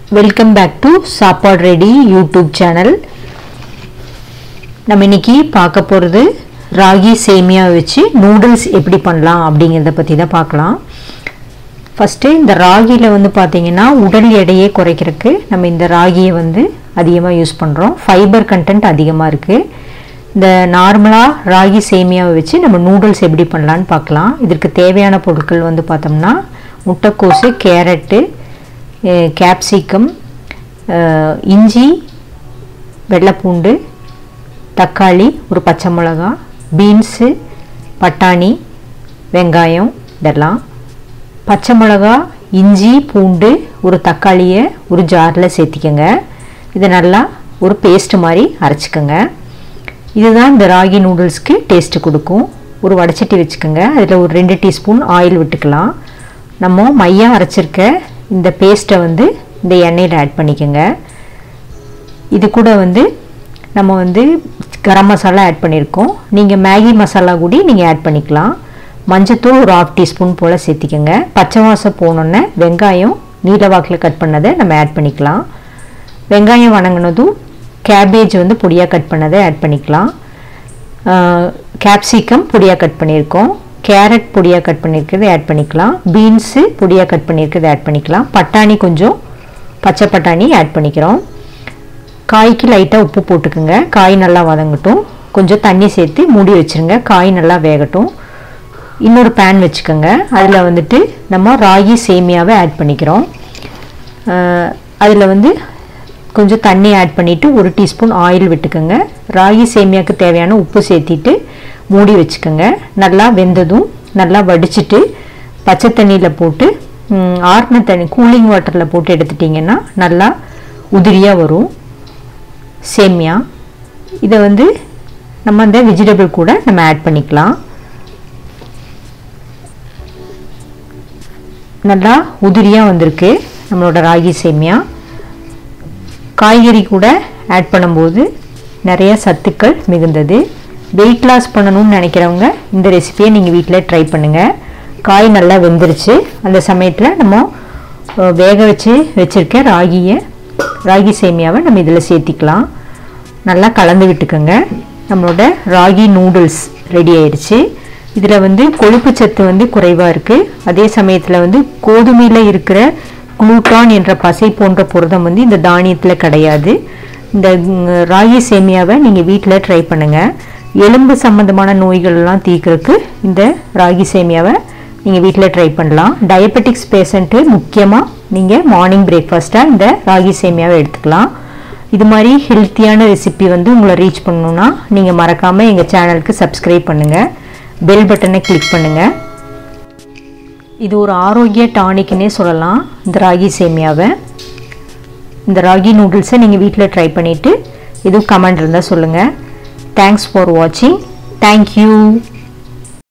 welcome back to சாப்பாடு ready YouTube channel நம்ம இன்னைக்கு பார்க்க போகிறது ராகி சேமியா வச்சு நூடுல்ஸ் எப்படி பண்ணலாம் அப்படிங்கிறத பற்றி தான் பார்க்கலாம் ஃபஸ்ட்டு இந்த ராகியில் வந்து பார்த்திங்கன்னா உடல் எடையை குறைக்கிறதுக்கு நம்ம இந்த ராகியை வந்து அதிகமாக யூஸ் பண்ணுறோம் ஃபைபர் கண்டென்ட் அதிகமாக இருக்குது இந்த நார்மலாக ராகி சேமியாவை வச்சு நம்ம நூடுல்ஸ் எப்படி பண்ணலான்னு பார்க்கலாம் இதற்கு தேவையான பொருட்கள் வந்து பார்த்தோம்னா முட்டைக்கோசு கேரட்டு கேப்சிகம் இஞ்சி வெள்ளைப்பூண்டு தக்காளி ஒரு பச்சை மிளகா பீன்ஸு பட்டாணி வெங்காயம் இதெல்லாம் பச்சை மிளகா இஞ்சி பூண்டு ஒரு தக்காளியை ஒரு ஜாரில் சேர்த்திக்கோங்க இதை நல்லா ஒரு பேஸ்ட் மாதிரி அரைச்சிக்கோங்க இதுதான் இந்த ராகி நூடுல்ஸ்க்கு டேஸ்ட்டு கொடுக்கும் ஒரு வடச்சட்டி வச்சுக்கோங்க அதில் ஒரு ரெண்டு டீஸ்பூன் ஆயில் விட்டுக்கலாம் நம்ம மையம் அரைச்சிருக்க இந்த பேஸ்ட்டை வந்து இந்த எண்ணெயில் ஆட் பண்ணிக்கோங்க இது கூட வந்து நம்ம வந்து கரம் மசாலா ஆட் பண்ணியிருக்கோம் நீங்கள் மேகி மசாலா கூட நீங்கள் ஆட் பண்ணிக்கலாம் மஞ்சத்தூள் ஒரு ஆஃப் டீஸ்பூன் போல் சேர்த்திக்கோங்க பச்சை வாசம் போனோன்னே வெங்காயம் நீல வாக்கில் கட் பண்ணதை நம்ம ஆட் பண்ணிக்கலாம் வெங்காயம் வணங்கினதும் கேபேஜ் வந்து பொடியாக கட் பண்ணதை ஆட் பண்ணிக்கலாம் கேப்சிகம் பொடியாக கட் பண்ணியிருக்கோம் கேரட் பொடியாக கட் பண்ணியிருக்கிறது ஆட் பண்ணிக்கலாம் பீன்ஸு பொடியாக கட் பண்ணியிருக்கிறது ஆட் பண்ணிக்கலாம் பட்டாணி கொஞ்சம் பச்சை பட்டாணி ஆட் பண்ணிக்கிறோம் காய்க்கு லைட்டாக உப்பு போட்டுக்குங்க காய் நல்லா வதங்கட்டும் கொஞ்சம் தண்ணி சேர்த்து மூடி வச்சுருங்க காய் நல்லா வேகட்டும் இன்னொரு பேன் வச்சுக்கோங்க அதில் வந்துட்டு நம்ம ராகி சேமியாவை ஆட் பண்ணிக்கிறோம் அதில் வந்து கொஞ்சம் தண்ணி ஆட் பண்ணிவிட்டு ஒரு டீஸ்பூன் ஆயில் விட்டுக்கோங்க ராகி சேமியாவுக்கு தேவையான உப்பு சேர்த்திட்டு மூடி வச்சுக்கோங்க நல்லா வெந்ததும் நல்லா வடிச்சிட்டு பச்சை தண்ணியில் போட்டு ஆர்ன தண்ணி கூலிங் வாட்டரில் போட்டு எடுத்துட்டிங்கன்னா நல்லா உதிரியாக வரும் சேமியா இதை வந்து நம்ம அந்த வெஜிடபிள் கூட நம்ம ஆட் பண்ணிக்கலாம் நல்லா உதிரியாக வந்திருக்கு நம்மளோட ராகி சேமியா காய்கறி கூட ஆட் பண்ணும்போது நிறைய சத்துக்கள் மிகுந்தது வெயிட் லாஸ் பண்ணணும்னு நினைக்கிறவங்க இந்த ரெசிபியை நீங்கள் வீட்டில் ட்ரை பண்ணுங்கள் காய் நல்லா வெந்துருச்சு அந்த சமயத்தில் நம்ம வேக வச்சு வச்சுருக்க ராகியை ராகி சேமியாவை நம்ம இதில் சேர்த்திக்கலாம் நல்லா கலந்து விட்டுக்கோங்க நம்மளோட ராகி நூடுல்ஸ் ரெடி ஆயிடுச்சு இதில் வந்து கொழுப்பு சத்து வந்து குறைவாக இருக்குது அதே சமயத்தில் வந்து கோதுமையில் இருக்கிற குளூட்டான் என்ற பசை போன்ற புரதம் வந்து இந்த தானியத்தில் கிடையாது இந்த ராகி சேமியாவை நீங்கள் வீட்டில் ட்ரை பண்ணுங்கள் எலும்பு சம்மந்தமான நோய்கள்லாம் தீர்க்கறதுக்கு இந்த ராகி சேமியாவை நீங்கள் வீட்டில் ட்ரை பண்ணலாம் டயபெட்டிக்ஸ் பேஷண்ட்டு முக்கியமாக நீங்கள் மார்னிங் பிரேக்ஃபாஸ்ட்டாக இந்த ராகி சேமியாவை எடுத்துக்கலாம் இது மாதிரி ஹெல்த்தியான ரெசிபி வந்து உங்களை ரீச் பண்ணணுன்னா நீங்கள் மறக்காமல் எங்கள் சேனலுக்கு சப்ஸ்கிரைப் பண்ணுங்கள் பெல் பட்டனை கிளிக் பண்ணுங்கள் இது ஒரு ஆரோக்கிய டானிக்னே சொல்லலாம் இந்த ராகி சேமியாவை இந்த ராகி நூடுல்ஸை நீங்கள் வீட்டில் ட்ரை பண்ணிவிட்டு எதுவும் கமெண்ட் இருந்தால் சொல்லுங்கள் தேங்க்ஸ் ஃபார் வாட்சிங் தேங்க்யூ